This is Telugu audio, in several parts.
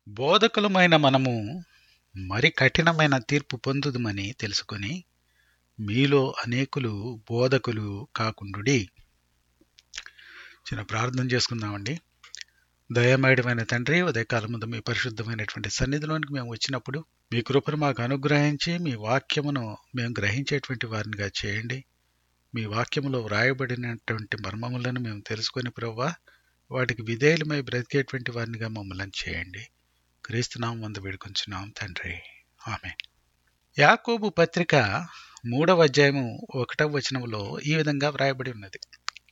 బోధకులమైన మనము మరి కఠినమైన తీర్పు పొందుదుమని తెలుసుకొని మీలో అనేకులు బోధకులు కాకుండుడి చిన్న ప్రార్థన చేసుకుందామండి దయమేయడమైన తండ్రి ఉదయకాలం ముందు మీ పరిశుద్ధమైనటువంటి సన్నిధిలోనికి మేము వచ్చినప్పుడు మీ కృపను మాకు అనుగ్రహించి మీ వాక్యమును మేము గ్రహించేటువంటి వారినిగా చేయండి మీ వాక్యములో వ్రాయబడినటువంటి మర్మములను మేము తెలుసుకొని ప్రవ్వా వాటికి విధేయులమై బ్రతికేటువంటి వారినిగా మమ్మల్ని చేయండి క్రీస్తునామం మందు వేడుకొంచున్నాం తండ్రి ఆమె యాకోబు పత్రిక మూడవ అధ్యాయము ఒకటవ వచనములో ఈ విధంగా వ్రాయబడి ఉన్నది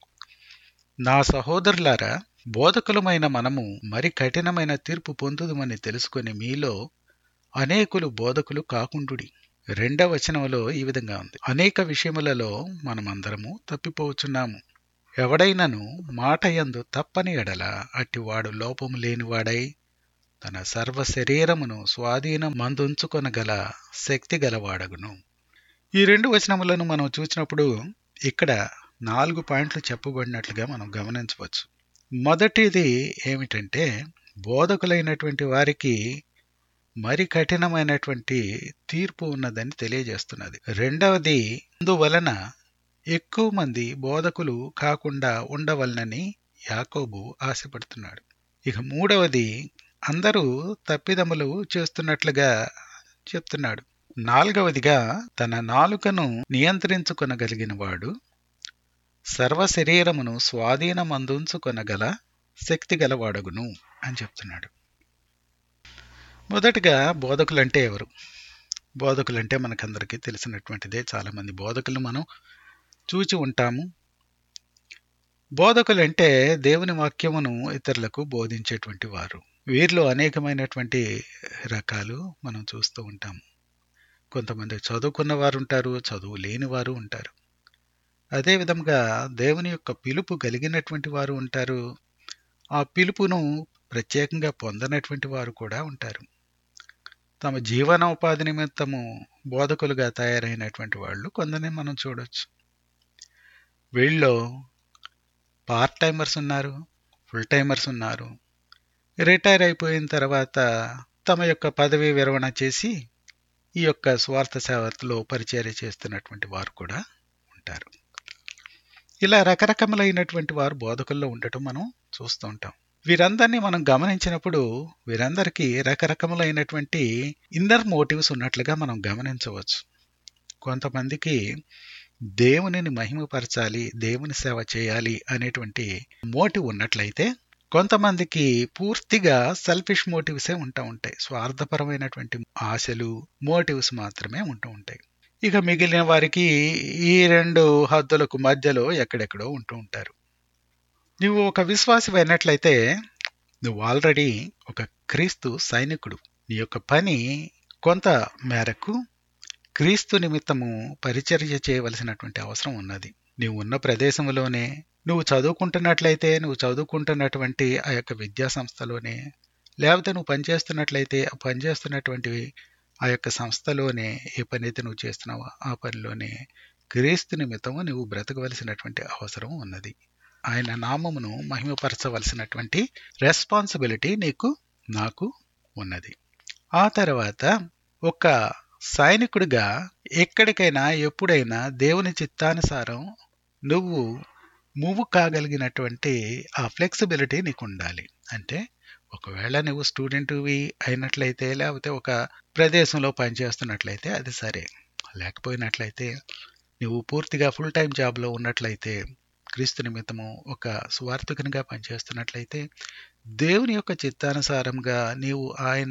నా సహోదరులారా బోధకులమైన మనము మరి కఠినమైన తీర్పు పొందుదుమని తెలుసుకొని మీలో అనేకులు బోధకులు కాకుండుడి రెండవ వచనములో ఈ విధంగా ఉంది అనేక విషయములలో మనమందరము తప్పిపోవచ్చున్నాము ఎవడైనను మాట యందు తప్పని ఎడల అట్టివాడు లోపము లేనివాడై తన సర్వ శరీరమును స్వాధీనం మందుంచుకొనగల శక్తి గలవాడగును ఈ రెండు వచనములను మనం చూసినప్పుడు ఇక్కడ నాలుగు పాయింట్లు చెప్పబడినట్లుగా మనం గమనించవచ్చు మొదటిది ఏమిటంటే బోధకులైనటువంటి వారికి మరి కఠినమైనటువంటి తీర్పు ఉన్నదని తెలియజేస్తున్నది రెండవది అందువలన ఎక్కువ మంది బోధకులు కాకుండా ఉండవలనని యాకోబు ఆశపడుతున్నాడు ఇక మూడవది అందరూ తప్పిదములు చేస్తున్నట్లుగా చెప్తున్నాడు నాలుగవదిగా తన నాలుకను నియంత్రించుకొనగలిగిన వాడు సర్వ శరీరమును స్వాధీనమందుంచుకొనగల శక్తి గలవాడగును అని చెప్తున్నాడు మొదటిగా బోధకులంటే ఎవరు బోధకులంటే మనకందరికీ తెలిసినటువంటిదే చాలామంది బోధకులు మనం చూచి ఉంటాము బోధకులంటే దేవుని వాక్యమును ఇతరులకు బోధించేటువంటి వారు వీరిలో అనేకమైనటువంటి రకాలు మనం చూస్తూ ఉంటాము కొంతమంది చదువుకున్న వారు ఉంటారు చదువు లేని వారు ఉంటారు అదే విధంగా దేవుని యొక్క పిలుపు కలిగినటువంటి వారు ఉంటారు ఆ పిలుపును ప్రత్యేకంగా పొందనటువంటి వారు కూడా ఉంటారు తమ జీవనోపాధి నిమిత్తము బోధకులుగా తయారైనటువంటి వాళ్ళు కొందరిని మనం చూడొచ్చు వీళ్ళలో పార్ట్ టైమర్స్ ఉన్నారు ఫుల్ టైమర్స్ ఉన్నారు రిటైర్ అయిపోయిన తర్వాత తమ యొక్క పదవీ విరమణ చేసి ఈ యొక్క స్వార్థ సేవలో పరిచర్య చేస్తున్నటువంటి వారు కూడా ఉంటారు ఇలా రకరకములైనటువంటి వారు బోధకుల్లో ఉండటం మనం చూస్తూ ఉంటాం వీరందరినీ మనం గమనించినప్పుడు వీరందరికీ రకరకములైనటువంటి ఇన్నర్ మోటివ్స్ ఉన్నట్లుగా మనం గమనించవచ్చు కొంతమందికి దేవునిని మహిమపరచాలి దేవుని సేవ చేయాలి అనేటువంటి మోటివ్ ఉన్నట్లయితే కొంతమందికి పూర్తిగా సెల్ఫిష్ మోటివ్సే ఉంటా ఉంటాయి స్వార్థపరమైనటువంటి ఆశలు మోటివ్స్ మాత్రమే ఉంటూ ఉంటాయి ఇక మిగిలిన వారికి ఈ రెండు హద్దులకు మధ్యలో ఎక్కడెక్కడో ఉంటూ ఉంటారు నువ్వు ఒక విశ్వాసి అయినట్లయితే నువ్వు ఆల్రెడీ ఒక క్రీస్తు సైనికుడు నీ యొక్క పని కొంత మేరకు క్రీస్తు నిమిత్తము పరిచర్య చేయవలసినటువంటి అవసరం ఉన్నది నీవు ఉన్న ప్రదేశంలోనే నువ్వు చదువుకుంటున్నట్లయితే నువ్వు చదువుకుంటున్నటువంటి ఆ యొక్క విద్యా సంస్థలోనే లేకపోతే నువ్వు పనిచేస్తున్నట్లయితే ఆ పనిచేస్తున్నటువంటి ఆ యొక్క సంస్థలోనే ఏ పని అయితే నువ్వు చేస్తున్నావో ఆ పనిలోనే క్రీస్తు నిమిత్తము నువ్వు బ్రతకవలసినటువంటి అవసరం ఉన్నది ఆయన నామమును మహిమపరచవలసినటువంటి రెస్పాన్సిబిలిటీ నీకు నాకు ఉన్నది ఆ తర్వాత ఒక సైనికుడిగా ఎక్కడికైనా ఎప్పుడైనా దేవుని చిత్తానుసారం నువ్వు మూవ్ కాగలిగినటువంటి ఆ ఫ్లెక్సిబిలిటీ నీకు ఉండాలి అంటే ఒకవేళ నువ్వు స్టూడెంట్వి అయినట్లయితే లేకపోతే ఒక ప్రదేశంలో పనిచేస్తున్నట్లయితే అది సరే లేకపోయినట్లయితే నువ్వు పూర్తిగా ఫుల్ టైం జాబ్లో ఉన్నట్లయితే క్రీస్తు నిమిత్తము ఒక సువార్థకునిగా పనిచేస్తున్నట్లయితే దేవుని యొక్క చిత్తానుసారంగా నీవు ఆయన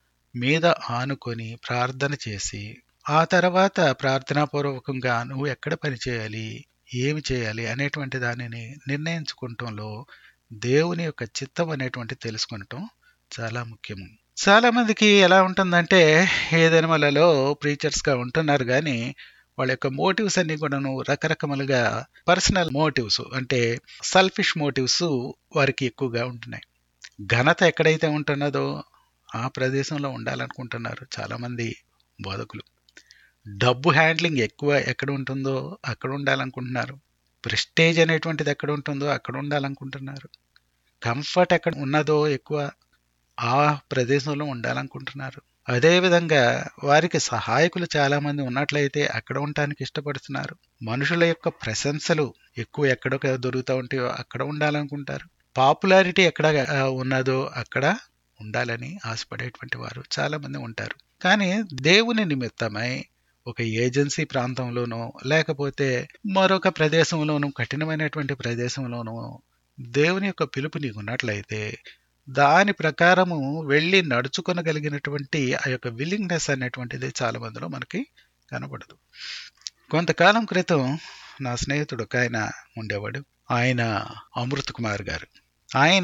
మీద ఆనుకొని ప్రార్థన చేసి ఆ తర్వాత ప్రార్థనాపూర్వకంగా నువ్వు ఎక్కడ పని చేయాలి ఏమి చేయాలి అనేటువంటి దానిని నిర్ణయించుకుంటంలో దేవుని యొక్క చిత్తం అనేటువంటి తెలుసుకుంటాం చాలా ముఖ్యము చాలా మందికి ఎలా ఉంటుందంటే ఏదైనా ప్రీచర్స్గా ఉంటున్నారు కానీ వాళ్ళ యొక్క మోటివ్స్ అన్ని కూడాను రకరకములుగా పర్సనల్ మోటివ్స్ అంటే సెల్ఫిష్ మోటివ్స్ వారికి ఎక్కువగా ఉంటున్నాయి ఘనత ఎక్కడైతే ఉంటున్నదో ఆ ప్రదేశంలో ఉండాలనుకుంటున్నారు చాలామంది బోధకులు డబ్బు హ్యాండ్లింగ్ ఎక్కువ ఎక్కడ ఉంటుందో అక్కడ ఉండాలనుకుంటున్నారు ప్రెస్టేజ్ అనేటువంటిది ఎక్కడ ఉంటుందో అక్కడ ఉండాలనుకుంటున్నారు కంఫర్ట్ ఎక్కడ ఉన్నదో ఎక్కువ ఆ ప్రదేశంలో ఉండాలనుకుంటున్నారు అదేవిధంగా వారికి సహాయకులు చాలా మంది ఉన్నట్లయితే అక్కడ ఉండటానికి ఇష్టపడుతున్నారు మనుషుల యొక్క ప్రశంసలు ఎక్కువ ఎక్కడ దొరుకుతూ ఉంటాయో అక్కడ ఉండాలనుకుంటారు పాపులారిటీ ఎక్కడ ఆ, ఉన్నదో అక్కడ ఉండాలని ఆశపడేటువంటి వారు చాలా మంది ఉంటారు కానీ దేవుని నిమిత్తమై ఒక ఏజెన్సీ ప్రాంతంలోనో లేకపోతే మరొక ప్రదేశంలోనూ కఠినమైనటువంటి ప్రదేశంలోనూ దేవుని యొక్క పిలుపు నీకు ఉన్నట్లయితే దాని ప్రకారము వెళ్ళి నడుచుకొనగలిగినటువంటి ఆ యొక్క విల్లింగ్నెస్ అనేటువంటిది చాలా మందిలో మనకి కనబడదు కొంతకాలం క్రితం నా స్నేహితుడు ఒక ఆయన ఉండేవాడు ఆయన అమృత్ కుమార్ గారు ఆయన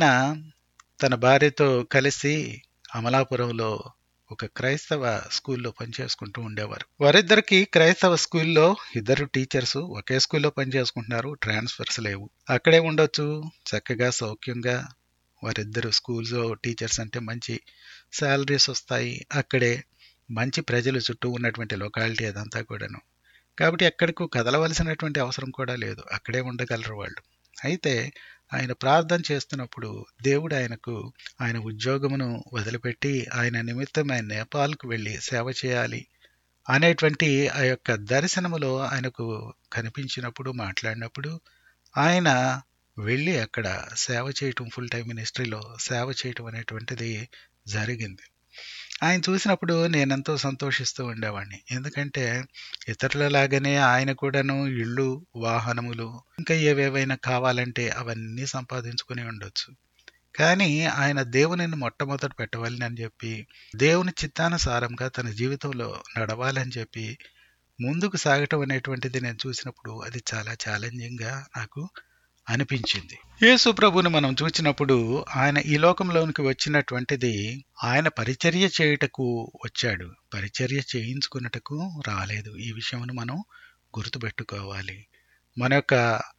తన భార్యతో కలిసి అమలాపురంలో ఒక క్రైస్తవ స్కూల్లో పనిచేసుకుంటూ ఉండేవారు వారిద్దరికి క్రైస్తవ స్కూల్లో ఇద్దరు టీచర్స్ ఒకే స్కూల్లో పనిచేసుకుంటున్నారు ట్రాన్స్ఫర్స్ లేవు అక్కడే ఉండొచ్చు చక్కగా సౌఖ్యంగా వారిద్దరు స్కూల్స్ టీచర్స్ అంటే మంచి శాలరీస్ వస్తాయి అక్కడే మంచి ప్రజలు చుట్టూ ఉన్నటువంటి లొకాలిటీ అదంతా కూడాను కాబట్టి ఎక్కడికి కదలవలసినటువంటి అవసరం కూడా లేదు అక్కడే ఉండగలరు వాళ్ళు అయితే ఆయన ప్రార్థన చేస్తున్నప్పుడు దేవుడు ఆయనకు ఆయన ఉద్యోగమును వదిలిపెట్టి ఆయన నిమిత్తం ఆయన నేపాల్కు వెళ్ళి సేవ చేయాలి అనేటువంటి ఆ యొక్క దర్శనములో ఆయనకు కనిపించినప్పుడు మాట్లాడినప్పుడు ఆయన వెళ్ళి అక్కడ సేవ చేయటం ఫుల్ టైం మినిస్ట్రీలో సేవ చేయటం అనేటువంటిది జరిగింది ఆయన చూసినప్పుడు నేనెంతో సంతోషిస్తూ ఉండేవాడిని ఎందుకంటే ఇతరులలాగానే ఆయన కూడాను ఇళ్ళు వాహనములు ఇంకా ఏవేవైనా కావాలంటే అవన్నీ సంపాదించుకుని ఉండొచ్చు కానీ ఆయన దేవునిని మొట్టమొదట పెట్టవాలని అని చెప్పి దేవుని చిత్తానుసారంగా తన జీవితంలో నడవాలని చెప్పి ముందుకు సాగటం అనేటువంటిది నేను చూసినప్పుడు అది చాలా ఛాలెంజింగ్గా నాకు అనిపించింది యేసు ప్రభుని మనం చూసినప్పుడు ఆయన ఈ లోకంలోనికి వచ్చినటువంటిది ఆయన పరిచర్య చేయుటకు వచ్చాడు పరిచర్య చేయించుకున్నటకు రాలేదు ఈ విషయమును మనం గుర్తుపెట్టుకోవాలి మన యొక్క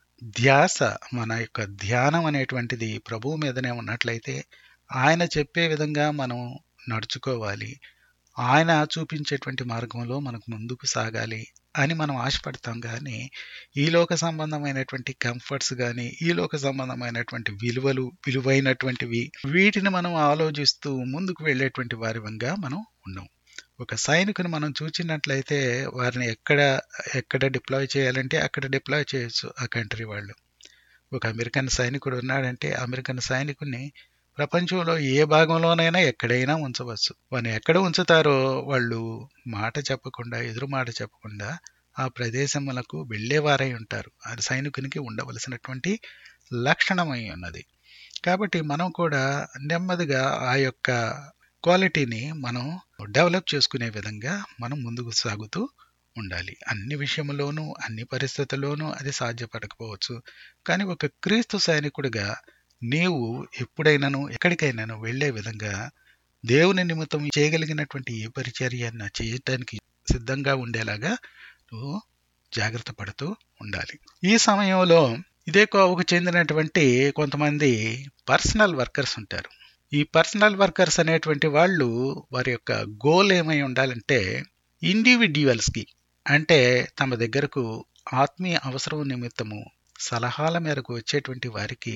ధ్యాస మన యొక్క ధ్యానం అనేటువంటిది ప్రభువు మీదనే ఉన్నట్లయితే ఆయన చెప్పే విధంగా మనం నడుచుకోవాలి ఆయన చూపించేటువంటి మార్గంలో మనకు ముందుకు సాగాలి అని మనం ఆశపడతాం కానీ ఈ లోక సంబంధమైనటువంటి కంఫర్ట్స్ కానీ ఈ లోక సంబంధమైనటువంటి విలువలు విలువైనటువంటివి వీటిని మనం ఆలోచిస్తూ ముందుకు వెళ్ళేటువంటి వారిగా మనం ఉండం ఒక సైనికుని మనం చూచినట్లయితే వారిని ఎక్కడ ఎక్కడ డిప్లాయ్ చేయాలంటే అక్కడ డిప్లాయ్ చేయొచ్చు ఆ కంట్రీ వాళ్ళు ఒక అమెరికన్ సైనికుడు ఉన్నాడంటే అమెరికన్ సైనికుడిని ప్రపంచంలో ఏ భాగంలోనైనా ఎక్కడైనా ఉంచవచ్చు వాడిని ఎక్కడ ఉంచుతారో వాళ్ళు మాట చెప్పకుండా ఎదురు మాట చెప్పకుండా ఆ ప్రదేశములకు వెళ్ళేవారై ఉంటారు అది సైనికునికి ఉండవలసినటువంటి లక్షణమై ఉన్నది కాబట్టి మనం కూడా నెమ్మదిగా ఆ యొక్క క్వాలిటీని మనం డెవలప్ చేసుకునే విధంగా మనం ముందుకు సాగుతూ ఉండాలి అన్ని విషయంలోనూ అన్ని పరిస్థితుల్లోనూ అది సాధ్యపడకపోవచ్చు కానీ ఒక క్రీస్తు సైనికుడిగా నీవు ఎప్పుడైనాను ఎక్కడికైనాను వెళ్ళే విధంగా దేవుని నిమిత్తం చేయగలిగినటువంటి ఏ పరిచర్యన్న చేయటానికి సిద్ధంగా ఉండేలాగా నువ్వు జాగ్రత్త పడుతూ ఉండాలి ఈ సమయంలో ఇదే కోవకు చెందినటువంటి కొంతమంది పర్సనల్ వర్కర్స్ ఉంటారు ఈ పర్సనల్ వర్కర్స్ అనేటువంటి వాళ్ళు వారి యొక్క గోల్ ఏమై ఉండాలంటే ఇండివిడ్యువల్స్కి అంటే తమ దగ్గరకు ఆత్మీయ అవసరం నిమిత్తము సలహాల మేరకు వచ్చేటువంటి వారికి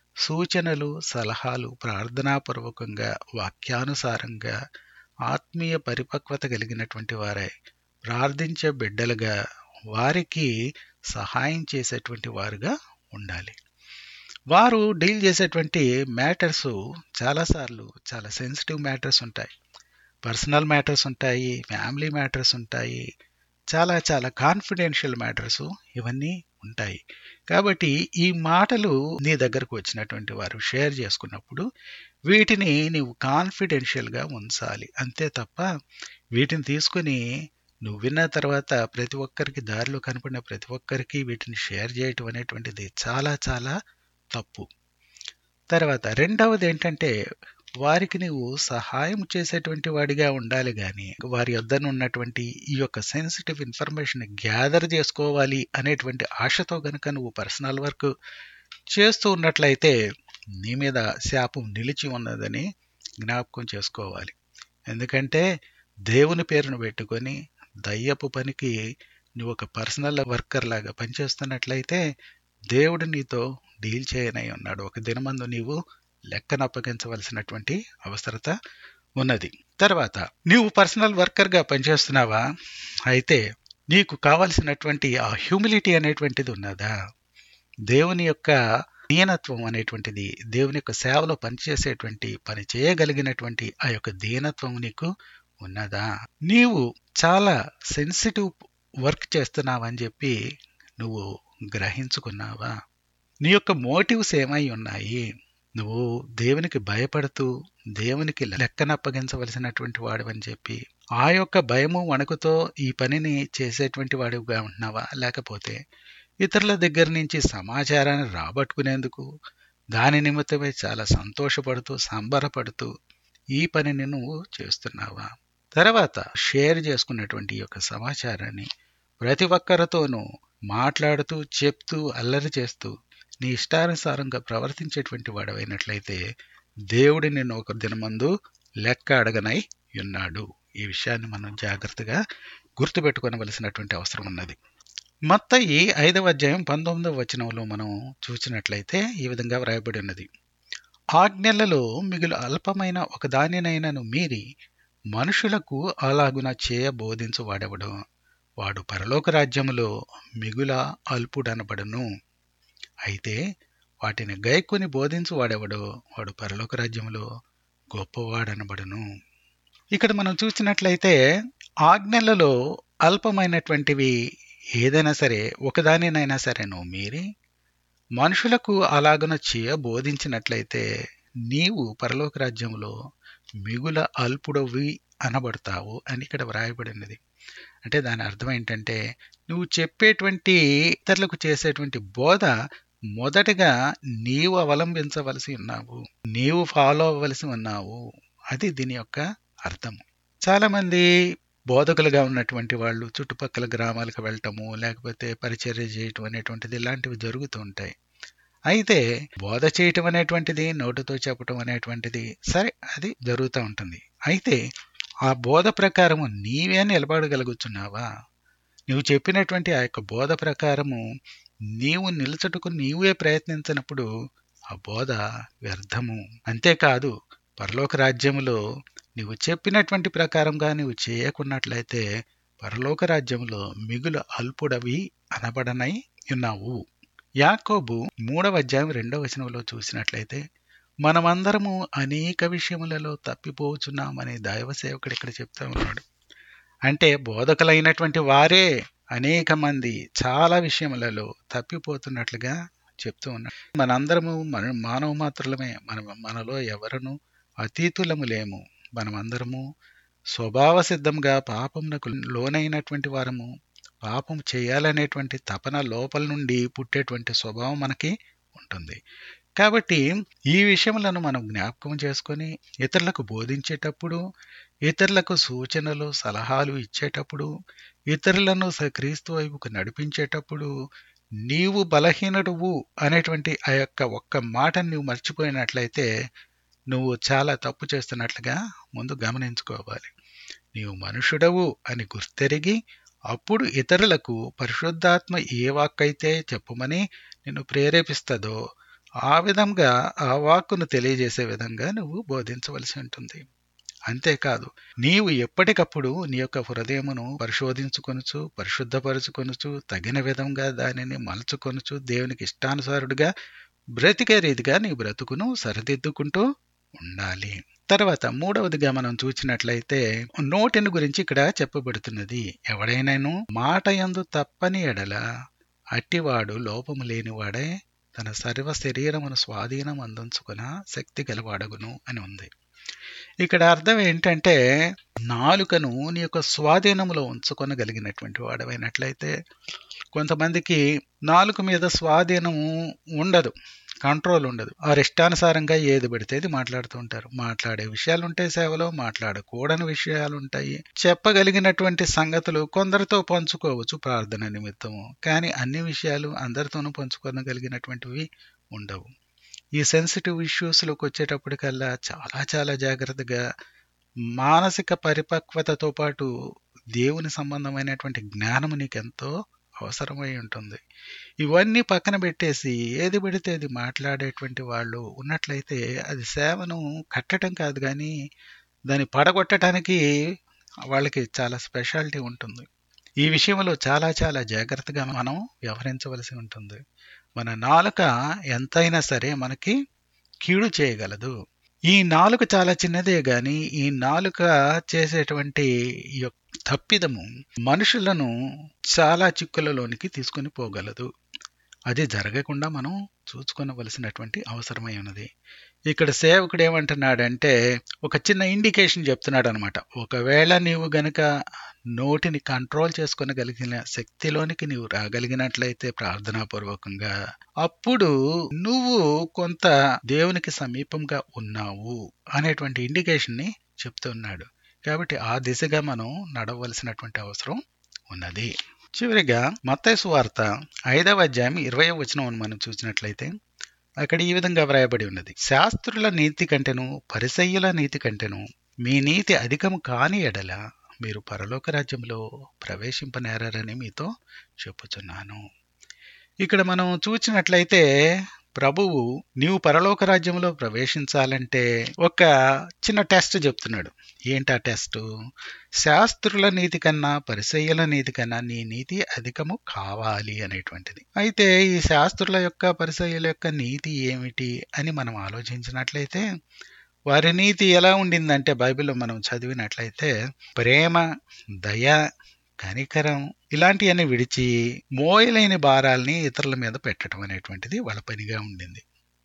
సూచనలు సలహాలు ప్రార్థనాపూర్వకంగా వాక్యానుసారంగా ఆత్మీయ పరిపక్వత కలిగినటువంటి వారై ప్రార్థించే బిడ్డలుగా వారికి సహాయం చేసేటువంటి వారుగా ఉండాలి వారు డీల్ చేసేటువంటి మ్యాటర్స్ చాలాసార్లు చాలా సెన్సిటివ్ మ్యాటర్స్ ఉంటాయి పర్సనల్ మ్యాటర్స్ ఉంటాయి ఫ్యామిలీ మ్యాటర్స్ ఉంటాయి చాలా చాలా కాన్ఫిడెన్షియల్ మ్యాటర్స్ ఇవన్నీ ఉంటాయి కాబట్టి ఈ మాటలు నీ దగ్గరకు వచ్చినటువంటి వారు షేర్ చేసుకున్నప్పుడు వీటిని నీవు కాన్ఫిడెన్షియల్గా ఉంచాలి అంతే తప్ప వీటిని తీసుకుని నువ్వు విన్న తర్వాత ప్రతి ఒక్కరికి దారిలో కనపడిన ప్రతి ఒక్కరికి వీటిని షేర్ చేయటం అనేటువంటిది చాలా చాలా తప్పు తర్వాత రెండవది ఏంటంటే వారికి నీవు సహాయం చేసేటువంటి వాడిగా ఉండాలి కానీ వారి వద్దన ఉన్నటువంటి ఈ యొక్క సెన్సిటివ్ ఇన్ఫర్మేషన్ గ్యాదర్ చేసుకోవాలి అనేటువంటి ఆశతో గనుక నువ్వు పర్సనల్ వర్క్ చేస్తూ ఉన్నట్లయితే నీ మీద శాపం నిలిచి ఉన్నదని జ్ఞాపకం చేసుకోవాలి ఎందుకంటే దేవుని పేరును పెట్టుకొని దయ్యపు పనికి నువ్వు ఒక పర్సనల్ వర్కర్ లాగా పనిచేస్తున్నట్లయితే దేవుడు నీతో డీల్ చేయనై ఉన్నాడు ఒక దినమందు నీవు లెక్కను అప్పగించవలసినటువంటి అవసరత ఉన్నది తర్వాత నీవు పర్సనల్ వర్కర్గా పనిచేస్తున్నావా అయితే నీకు కావలసినటువంటి ఆ హ్యూమిలిటీ అనేటువంటిది ఉన్నదా దేవుని యొక్క దీనత్వం అనేటువంటిది దేవుని యొక్క సేవలో పనిచేసేటువంటి పని చేయగలిగినటువంటి ఆ యొక్క దీనత్వం నీకు ఉన్నదా నీవు చాలా సెన్సిటివ్ వర్క్ చేస్తున్నావని చెప్పి నువ్వు గ్రహించుకున్నావా నీ యొక్క మోటివ్స్ ఏమై ఉన్నాయి నువ్వు దేవునికి భయపడుతూ దేవునికి లెక్కనప్పగించవలసినటువంటి వాడివని చెప్పి ఆ యొక్క భయము వణుకుతో ఈ పనిని చేసేటువంటి వాడివిగా ఉంటున్నావా లేకపోతే ఇతరుల దగ్గర నుంచి సమాచారాన్ని రాబట్టుకునేందుకు దాని నిమిత్తమై చాలా సంతోషపడుతూ సంబరపడుతూ ఈ పనిని నువ్వు చేస్తున్నావా తర్వాత షేర్ చేసుకున్నటువంటి ఈ యొక్క సమాచారాన్ని ప్రతి ఒక్కరితోనూ మాట్లాడుతూ చెప్తూ అల్లరి చేస్తూ నీ ఇష్టానుసారంగా ప్రవర్తించేటువంటి వాడవైనట్లయితే దేవుడి నిన్ను ఒక దినమందు లెక్క అడగనై ఉన్నాడు ఈ విషయాన్ని మనం జాగ్రత్తగా గుర్తుపెట్టుకోవలసినటువంటి అవసరం ఉన్నది మొత్త ఈ ఐదవ అధ్యాయం పంతొమ్మిదవ వచనంలో మనం చూసినట్లయితే ఈ విధంగా వ్రాయబడి ఉన్నది ఆజ్ఞలలో మిగులు అల్పమైన ఒక దానినైనను మీరి మనుషులకు అలాగున చేయ బోధించు వాడెవడు వాడు పరలోక రాజ్యములో మిగుల అల్పుడనబడును అయితే వాటిని గైకొని బోధించు వాడెవడో వాడు పరలోక రాజ్యములో గొప్పవాడనబడును ఇక్కడ మనం చూసినట్లయితే ఆజ్ఞలలో అల్పమైనటువంటివి ఏదైనా సరే ఒకదానినైనా సరే నువ్వు మీరి మనుషులకు అలాగన చేయ బోధించినట్లయితే నీవు పరలోక రాజ్యంలో మిగుల అల్పుడవి అనబడతావు అని ఇక్కడ వ్రాయబడినది అంటే దాని అర్థం ఏంటంటే నువ్వు చెప్పేటువంటి ఇతరులకు చేసేటువంటి బోధ మొదటగా నీవు అవలంబించవలసి ఉన్నావు నీవు ఫాలో అవ్వవలసి ఉన్నావు అది దీని యొక్క అర్థం చాలామంది బోధకులుగా ఉన్నటువంటి వాళ్ళు చుట్టుపక్కల గ్రామాలకు వెళ్ళటము లేకపోతే పరిచర్య చేయటం అనేటువంటిది ఇలాంటివి జరుగుతూ ఉంటాయి అయితే బోధ చేయటం అనేటువంటిది నోటితో చెప్పటం అనేటువంటిది సరే అది జరుగుతూ ఉంటుంది అయితే ఆ బోధ ప్రకారము నీవే నిలబడగలుగుతున్నావా నువ్వు చెప్పినటువంటి ఆ యొక్క బోధ ప్రకారము నీవు నిలచటకు నీవే ప్రయత్నించినప్పుడు ఆ బోధ వ్యర్థము అంతేకాదు పరలోక రాజ్యములో నువ్వు చెప్పినటువంటి ప్రకారంగా నువ్వు చేయకున్నట్లయితే పరలోక రాజ్యంలో మిగులు అల్పుడవి అనబడనై ఉన్నావు యాకోబు మూడవ అధ్యాయం రెండవ వచనంలో చూసినట్లయితే మనమందరము అనేక విషయములలో తప్పిపోచున్నామని దైవ సేవకుడు ఇక్కడ చెప్తా ఉన్నాడు అంటే బోధకులైనటువంటి వారే అనేక మంది చాలా విషయములలో తప్పిపోతున్నట్లుగా చెప్తూ ఉన్నాడు మనందరము మన మానవ మాత్రులమే మన మనలో ఎవరను అతీతులము లేము మనమందరము స్వభావ సిద్ధంగా పాపమునకు లోనైనటువంటి వారము పాపం చేయాలనేటువంటి తపన లోపల నుండి పుట్టేటువంటి స్వభావం మనకి ఉంటుంది కాబట్టి ఈ విషయములను మనం జ్ఞాపకం చేసుకొని ఇతరులకు బోధించేటప్పుడు ఇతరులకు సూచనలు సలహాలు ఇచ్చేటప్పుడు ఇతరులను క్రీస్తు వైపుకు నడిపించేటప్పుడు నీవు బలహీనుడువు అనేటువంటి ఆ యొక్క ఒక్క మాటను నువ్వు మర్చిపోయినట్లయితే నువ్వు చాలా తప్పు చేస్తున్నట్లుగా ముందు గమనించుకోవాలి నీవు మనుషుడవు అని గుర్తెరిగి అప్పుడు ఇతరులకు పరిశుద్ధాత్మ ఏ వాక్కైతే చెప్పమని నిన్ను ప్రేరేపిస్తుందో ఆ విధంగా ఆ వాక్కును తెలియజేసే విధంగా నువ్వు బోధించవలసి ఉంటుంది అంతేకాదు నీవు ఎప్పటికప్పుడు నీ యొక్క హృదయమును పరిశోధించుకొనుచు పరిశుద్ధపరుచుకొనుచు తగిన విధంగా దానిని మలుచుకొనుచు దేవునికి ఇష్టానుసారుడుగా బ్రతికే రీతిగా నీ బ్రతుకును సరిదిద్దుకుంటూ ఉండాలి తర్వాత మూడవదిగా మనం చూసినట్లయితే నోటిని గురించి ఇక్కడ చెప్పబడుతున్నది ఎవడైనాను మాట యందు తప్పని ఎడల అట్టివాడు లోపము లేనివాడే తన సర్వ శరీరమును స్వాధీనం అందించుకున్న శక్తి గలవాడగును అని ఉంది ఇక్కడ అర్థం ఏంటంటే నాలుకను నీ యొక్క స్వాధీనంలో ఉంచుకొనగలిగినటువంటి వాడవైనట్లయితే కొంతమందికి నాలుక మీద స్వాధీనము ఉండదు కంట్రోల్ ఉండదు వారి ఇష్టానుసారంగా ఏది పడితే అది మాట్లాడుతూ ఉంటారు మాట్లాడే విషయాలు ఉంటాయి సేవలో మాట్లాడకూడని విషయాలు ఉంటాయి చెప్పగలిగినటువంటి సంగతులు కొందరితో పంచుకోవచ్చు ప్రార్థన నిమిత్తము కానీ అన్ని విషయాలు అందరితోనూ పంచుకోగలిగినటువంటివి ఉండవు ఈ సెన్సిటివ్ ఇష్యూస్లోకి వచ్చేటప్పటికల్లా చాలా చాలా జాగ్రత్తగా మానసిక పరిపక్వతతో పాటు దేవుని సంబంధమైనటువంటి జ్ఞానము నీకెంతో అవసరమై ఉంటుంది ఇవన్నీ పక్కన పెట్టేసి ఏది పడితే అది మాట్లాడేటువంటి వాళ్ళు ఉన్నట్లయితే అది సేవను కట్టడం కాదు కానీ దాన్ని పడగొట్టడానికి వాళ్ళకి చాలా స్పెషాలిటీ ఉంటుంది ఈ విషయంలో చాలా చాలా జాగ్రత్తగా మనం వ్యవహరించవలసి ఉంటుంది మన నాలుక ఎంతైనా సరే మనకి కీడు చేయగలదు ఈ నాలుక చాలా చిన్నదే గాని ఈ నాలుక చేసేటువంటి ఈ యొక్క తప్పిదము మనుషులను చాలా చిక్కులలోనికి తీసుకుని పోగలదు అది జరగకుండా మనం చూసుకొనవలసినటువంటి అవసరమై ఉన్నది ఇక్కడ సేవకుడు ఏమంటున్నాడంటే ఒక చిన్న ఇండికేషన్ చెప్తున్నాడు అనమాట ఒకవేళ నీవు గనుక నోటిని కంట్రోల్ చేసుకొనగలిగిన శక్తిలోనికి నీవు రాగలిగినట్లయితే ప్రార్థనాపూర్వకంగా అప్పుడు నువ్వు కొంత దేవునికి సమీపంగా ఉన్నావు అనేటువంటి ఇండికేషన్ ని చెప్తున్నాడు కాబట్టి ఆ దిశగా మనం నడవలసినటువంటి అవసరం ఉన్నది చివరిగా మత్తైసు వార్త ఐదవ అధ్యాయం ఇరవై వచనం మనం చూసినట్లయితే అక్కడ ఈ విధంగా వ్రాయబడి ఉన్నది శాస్త్రుల నీతి కంటెను పరిసయ్యుల నీతి కంటెను మీ నీతి అధికము కాని ఎడల మీరు పరలోక రాజ్యంలో ప్రవేశింపనేరని మీతో చెప్పుచున్నాను ఇక్కడ మనం చూసినట్లయితే ప్రభువు నీవు పరలోక రాజ్యంలో ప్రవేశించాలంటే ఒక చిన్న టెస్ట్ చెప్తున్నాడు ఏంటా టెస్ట్ శాస్త్రుల నీతి కన్నా పరిసయ్యుల నీతి కన్నా నీ నీతి అధికము కావాలి అనేటువంటిది అయితే ఈ శాస్త్రుల యొక్క పరిసయ్యుల యొక్క నీతి ఏమిటి అని మనం ఆలోచించినట్లయితే వారి నీతి ఎలా ఉండిందంటే బైబిల్లో మనం చదివినట్లయితే ప్రేమ దయ కనికరం ఇలాంటివన్నీ విడిచి మోయలేని భారాల్ని ఇతరుల మీద పెట్టడం అనేటువంటిది వాళ్ళ పనిగా ఉండింది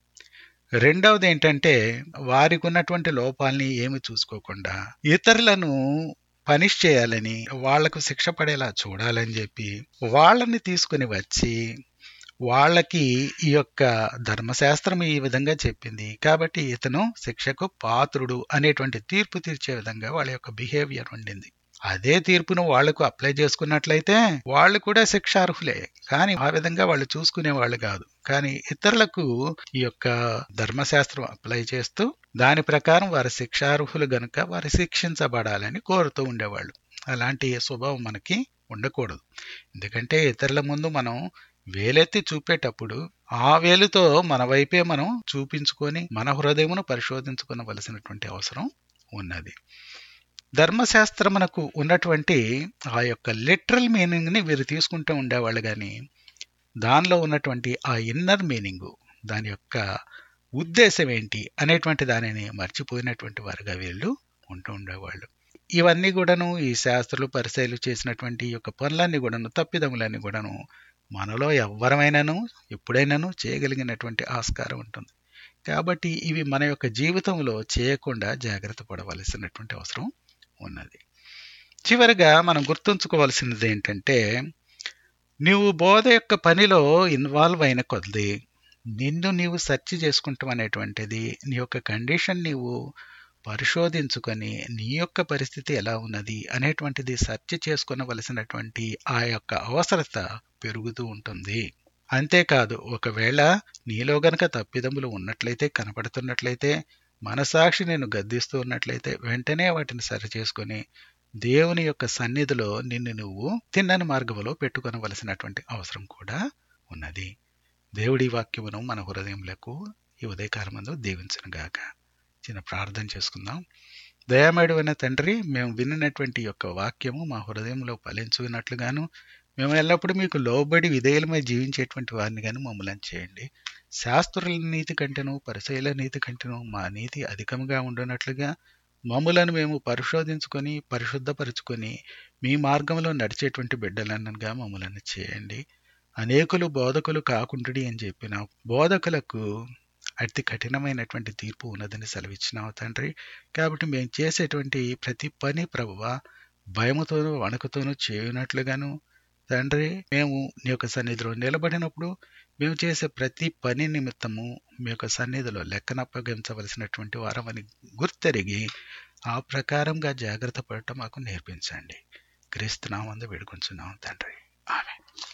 రెండవది ఏంటంటే వారికి ఉన్నటువంటి లోపాలని ఏమి చూసుకోకుండా ఇతరులను పనిష్ చేయాలని వాళ్లకు శిక్ష పడేలా చూడాలని చెప్పి వాళ్ళని తీసుకుని వచ్చి వాళ్ళకి ఈ యొక్క ధర్మశాస్త్రం ఈ విధంగా చెప్పింది కాబట్టి ఇతను శిక్షకు పాత్రుడు అనేటువంటి తీర్పు తీర్చే విధంగా వాళ్ళ యొక్క బిహేవియర్ ఉండింది అదే తీర్పును వాళ్లకు అప్లై చేసుకున్నట్లయితే వాళ్ళు కూడా శిక్షార్హులే కానీ ఆ విధంగా వాళ్ళు చూసుకునే వాళ్ళు కాదు కానీ ఇతరులకు ఈ యొక్క ధర్మశాస్త్రం అప్లై చేస్తూ దాని ప్రకారం వారి శిక్షార్హులు గనుక వారు శిక్షించబడాలని కోరుతూ ఉండేవాళ్ళు అలాంటి స్వభావం మనకి ఉండకూడదు ఎందుకంటే ఇతరుల ముందు మనం వేలెత్తి చూపేటప్పుడు ఆ వేలుతో మన వైపే మనం చూపించుకొని మన హృదయమును పరిశోధించుకోవలసినటువంటి అవసరం ఉన్నది ధర్మశాస్త్రమునకు ఉన్నటువంటి ఆ యొక్క లిటరల్ మీనింగ్ ని వీరు తీసుకుంటూ ఉండేవాళ్ళు కానీ దానిలో ఉన్నటువంటి ఆ ఇన్నర్ మీనింగ్ దాని యొక్క ఉద్దేశం ఏంటి అనేటువంటి దానిని మర్చిపోయినటువంటి వారుగా వీళ్ళు ఉంటూ ఉండేవాళ్ళు ఇవన్నీ కూడాను ఈ శాస్త్రులు పరిశైలు చేసినటువంటి యొక్క పనులన్నీ కూడాను తప్పిదములన్నీ కూడాను మనలో ఎవరమైనాను ఎప్పుడైనాను చేయగలిగినటువంటి ఆస్కారం ఉంటుంది కాబట్టి ఇవి మన యొక్క జీవితంలో చేయకుండా జాగ్రత్త పడవలసినటువంటి అవసరం ఉన్నది చివరిగా మనం గుర్తుంచుకోవాల్సినది ఏంటంటే నువ్వు బోధ యొక్క పనిలో ఇన్వాల్వ్ అయిన కొద్ది నిన్ను నీవు సెర్చ్ చేసుకుంటాం అనేటువంటిది నీ యొక్క కండిషన్ నీవు పరిశోధించుకొని నీ యొక్క పరిస్థితి ఎలా ఉన్నది అనేటువంటిది సెర్చ్ చేసుకునవలసినటువంటి ఆ యొక్క అవసరత పెరుగుతూ ఉంటుంది అంతేకాదు ఒకవేళ నీలో గనక తప్పిదములు ఉన్నట్లయితే కనపడుతున్నట్లయితే మనసాక్షి నేను గద్దిస్తూ ఉన్నట్లయితే వెంటనే వాటిని సరి చేసుకొని దేవుని యొక్క సన్నిధిలో నిన్ను నువ్వు తిన్నని మార్గంలో పెట్టుకొనవలసినటువంటి అవసరం కూడా ఉన్నది దేవుడి వాక్యమును మన హృదయములకు ఈ ఉదయకాలమందు దీవించను గాక చిన్న ప్రార్థన చేసుకుందాం దయామేడు అయిన తండ్రి మేము విన్నటువంటి యొక్క వాక్యము మా హృదయంలో ఫలించుకున్నట్లుగాను మేము ఎల్లప్పుడూ మీకు లోబడి విధేయులమై జీవించేటువంటి వారిని కానీ మమ్మల్ని చేయండి శాస్త్రుల నీతి కంటేను పరిశైల నీతి కంటేను మా నీతి అధికంగా ఉండునట్లుగా మమ్ములను మేము పరిశోధించుకొని పరిశుద్ధపరుచుకొని మీ మార్గంలో నడిచేటువంటి బిడ్డలన్నగా మమ్మల్ని చేయండి అనేకులు బోధకులు కాకుంటుడి అని చెప్పిన బోధకులకు అతి కఠినమైనటువంటి తీర్పు ఉన్నదని సెలవిచ్చినావు తండ్రి కాబట్టి మేము చేసేటువంటి ప్రతి పని ప్రభువ భయముతోనూ వణుకుతోనూ చేయనట్లుగాను తండ్రి మేము నీ యొక్క సన్నిధిలో నిలబడినప్పుడు మేము చేసే ప్రతి పని నిమిత్తము మీ యొక్క సన్నిధిలో లెక్కనప్పగించవలసినటువంటి వారమని గుర్తెరిగి ఆ ప్రకారంగా జాగ్రత్త పడటం మాకు నేర్పించండి క్రీస్తునామందు వేడుకొంచున్నాం తండ్రి ఆమె